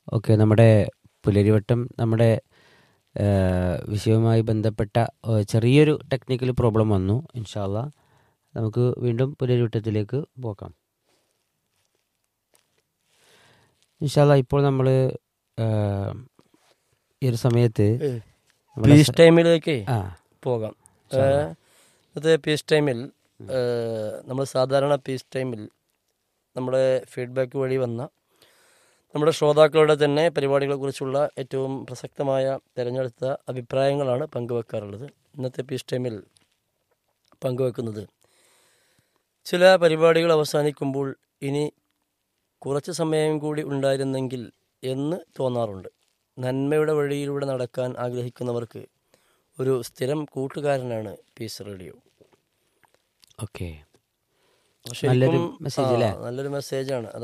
Okay നമ്മുടെ പുലരിവട്ടം നമ്മുടെ ആ, വിഷയവുമായി ബന്ധപ്പെട്ട ആ, ചെറിയൊരു ടെക്നിക്കൽ പ്രോബ്ലം വന്നു ഇൻഷാല്ല നമുക്ക് വീണ്ടും പുലരിവട്ടത്തിലേക്ക് പോകാം ഇൻഷാല്ല ഇപ്പോൾ നമ്മൾ ഈ ഒരു സമയത്ത് നമ്മുടെ പീസ് ടൈമിലേക്ക് ആ പോകാം അത് പീസ് ടൈമിൽ നമ്മൾ സാധാരണ പീസ് ടൈമിൽ നമ്മുടെ ഫീഡ്ബാക്ക് വഴി വന്ന നമ്മുടെ ശ്രോതാക്കളുടെ തന്നെ പരിപാടികളെക്കുറിച്ചുള്ള ഏറ്റവും പ്രസക്തമായ തിരഞ്ഞെടുത്ത അഭിപ്രായങ്ങളാണ് പങ്കുവെക്കാറുള്ളത് ഇന്നത്തെ പീസ് ടൈമിൽ പങ്കുവെക്കുന്നത് ചില പരിപാടികൾ അവസാനിക്കുമ്പോൾ ഇനി കുറച്ച് സമയം കൂടി ഉണ്ടായിരുന്നെങ്കിൽ എന്ന് തോന്നാറുണ്ട് നന്മയുടെ വഴിയിലൂടെ നടക്കാൻ ആഗ്രഹിക്കുന്നവർക്ക് ഒരു സ്ഥിരം കൂട്ടുകാരനാണ് പീസ് റേഡിയോ ഓക്കെ ശരിക്കും, നല്ലൊരു മെസ്സേജ് ആ, അല്ലേ? നല്ലൊരു മെസ്സേജാണ്